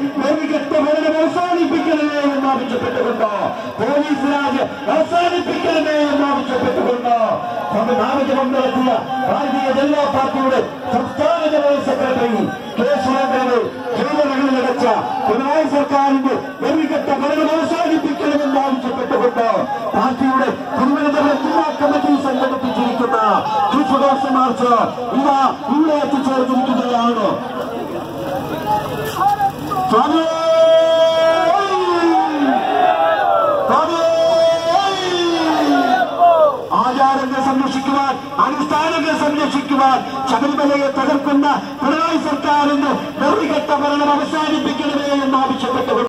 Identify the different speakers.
Speaker 1: നെറുകെട്ട ഭരണം അവസാനിപ്പിക്കണമേ എന്ന് ആവശ്യപ്പെട്ടുകൊണ്ട് പോലീസ് രാജ് അവസാനിപ്പിക്കണമേ എന്ന് ആവശ്യപ്പെട്ടുകൊണ്ട് നാമജപം നടത്തിയ ഭാരതീയ ജനതാ പാർട്ടിയുടെ സംസ്ഥാന ജനറൽ സെക്രട്ടറി കെ സുരേന്ദ്രന് ജയിലകളിൽ അടച്ച പിണറായി സർക്കാരിന്റെ നെറുകെട്ട ഭരണം അവസാനിപ്പിക്കണമെന്ന് ആവശ്യപ്പെട്ടുകൊണ്ട് പാർട്ടിയുടെ തിരുവനന്തപുരം ജില്ലാ കമ്മിറ്റി സംഘടിപ്പിച്ചിരിക്കുന്ന ക്രിസ്തുദോഷ മാർച്ച് ഇവ ഇവിടെ എത്തിച്ചേർന്നിരിക്കുകയാണ് സ്വാമിയേ! സ്വാമിയേ! ആചാരങ്ങൾ സംരക്ഷിക്കുവാൻ അനുഷ്ഠാനങ്ങൾ സംരക്ഷിക്കുവാൻ ശബരിമലയെ തകർക്കുന്ന പിണറായി സർക്കാരിന്റെ നെറികെട്ട ഭരണം അവസാനിപ്പിക്കണമേ എന്ന് ആവശ്യപ്പെട്ടുകൊണ്ട്